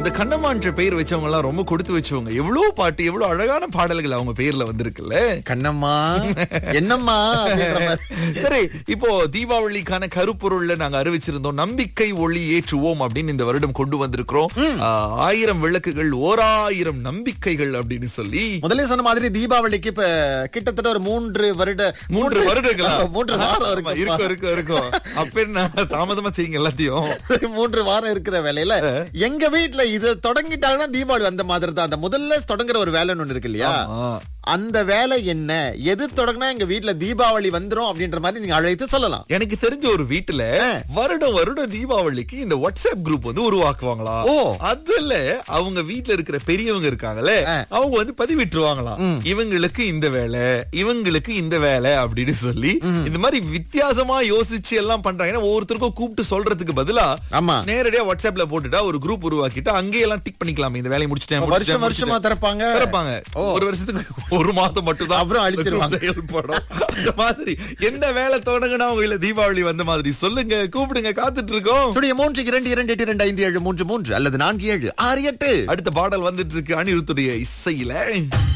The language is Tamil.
இந்த கண்ணம்மான்ற பெயர் வச்சவங்க எல்லாம் ரொம்ப கொடுத்து வச்சவங்க எவ்வளவு பாட்டு எவ்வளவு அழகான பாடல்கள் அவங்க பேர்ல வந்திருக்குல்ல கண்ணம்மா என்னம்மா அப்படின்ற மாதிரி. சரி இப்போ தீபாவளிக்கான கருப்பொருள்ல நாங்க அறிவிச்சிருந்தோம் நம்பிக்கை ஒளி ஏற்றுவோம் அப்படின்னு இந்த வருடம் கொண்டு வந்திருக்கிறோம் ஆ, ஆயிரம் விளக்குகள் ஓராயிரம் நம்பிக்கைகள் அப்படின்னு சொல்லி முதல்ல சொன்ன மாதிரி தீபாவளிக்கு இப்ப கிட்டத்தட்ட ஒரு மூன்று வருட மூன்று வருடங்களா மூன்று வாரம் ஆமா, இருக்கு இருக்கும் இருக்கும் இருக்கும் அப்ப என்ன தாமதமா செய்யுங்க எல்லாத்தையும் மூன்று வாரம் இருக்கிற வேலையில எங்க வீட்ல இது தொடங்கிட்டாங்கன்னா தீபாவளி வந்த மாதிரி தான் அந்த முதல்ல தொடங்குற ஒரு வேலைன்னு ஒண்ணு இருக்கு இல்லையா ஆமா. அந்த வேலை என்ன எது தொடங்கினா எங்க வீட்ல தீபாவளி வந்துரும் அப்படின்ற மாதிரி நீங்க அழைத்து சொல்லலாம் எனக்கு தெரிஞ்ச ஒரு வீட்டுல வருடம் வருடம் தீபாவளிக்கு இந்த வாட்ஸ்அப் குரூப் வந்து உருவாக்குவாங்களா ஓ. அதுல அவங்க வீட்ல இருக்கிற பெரியவங்க இருக்காங்களே அவங்க வந்து பதிவிட்டுருவாங்களாம் இவங்களுக்கு இந்த வேலை இவங்களுக்கு இந்த வேலை அப்படின்னு சொல்லி இந்த மாதிரி வித்தியாசமா யோசிச்சு எல்லாம் பண்றாங்க ஏன்னா ஒவ்வொருத்தருக்கும் கூப்பிட்டு சொல்றதுக்கு பதிலா ஆமா நேரடியா வாட்ஸ்அப்ல போட்டுட்டா ஒரு குரூப் உருவாக்கிட்டு அங்கேயே எல்லாம் டிக் பண்ணிக்கலாம் இந்த வேலையை முடிச்சிட்டேன் முடிச்சிட்டேன், வருஷம் வருஷமா முடிச்சிட்டேன். திறப்பாங்க திறப்பாங்க ஒரு வருஷத்துக்கு ஒரு மாதம் மட்டும் தான் அப்புறம் அழிச்சிருவாங்க. செயல்படும் அந்த மாதிரி எந்த வேலை தொடங்குனா உங்க இல்ல தீபாவளி வந்த மாதிரி சொல்லுங்க கூப்பிடுங்க காத்துட்டு இருக்கோம் சுடைய மூன்று இரண்டு இரண்டு எட்டு இரண்டு ஐந்து ஏழு மூன்று மூன்று அல்லது நான்கு ஏழு ஆறு எட்டு அடுத்த பாடல் வந்துட்டு இருக்கு அனிருத்துடைய இசையில